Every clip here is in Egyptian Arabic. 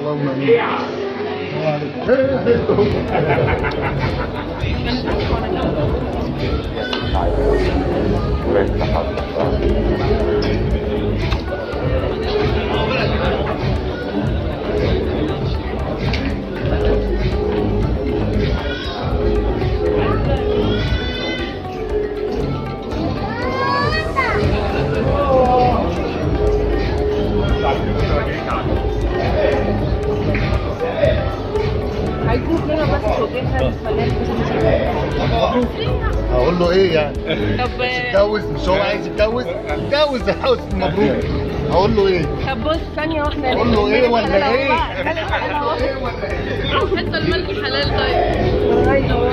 اللهم امين عايزين كده بس وجهها اقول له ايه يعني طب اتجوز مش هو عايز يتجوز اتجوز يا حسن مبروك اقول له ايه طب بص ثانية واحدة اقول له ايه ولا حلال أهو ايه بقى، حلال أهو. حتى الملك حلال طيب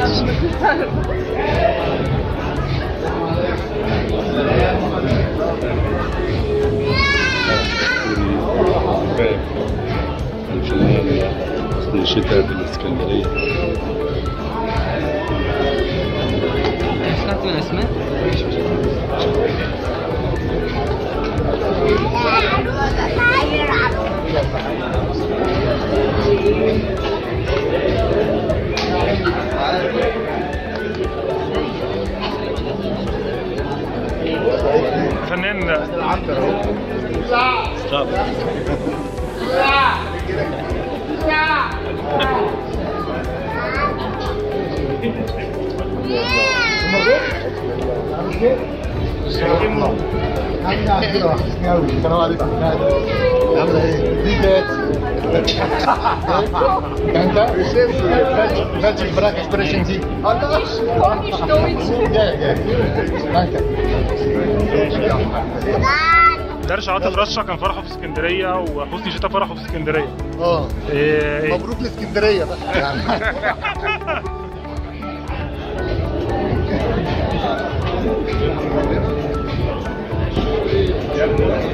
الفنان حسن الشتاء بالاسكندريه سمعت من اسماء فنان العنتر اهو عامله ايه؟ دي كات انت welche Sprache sprechen Sie? Ja, ja. Danke. درش عاطف رشا كان فرحه في اسكندريه وحسني شتا فرحه في اسكندريه اه إيه مبروك لاسكندريه بقى يعني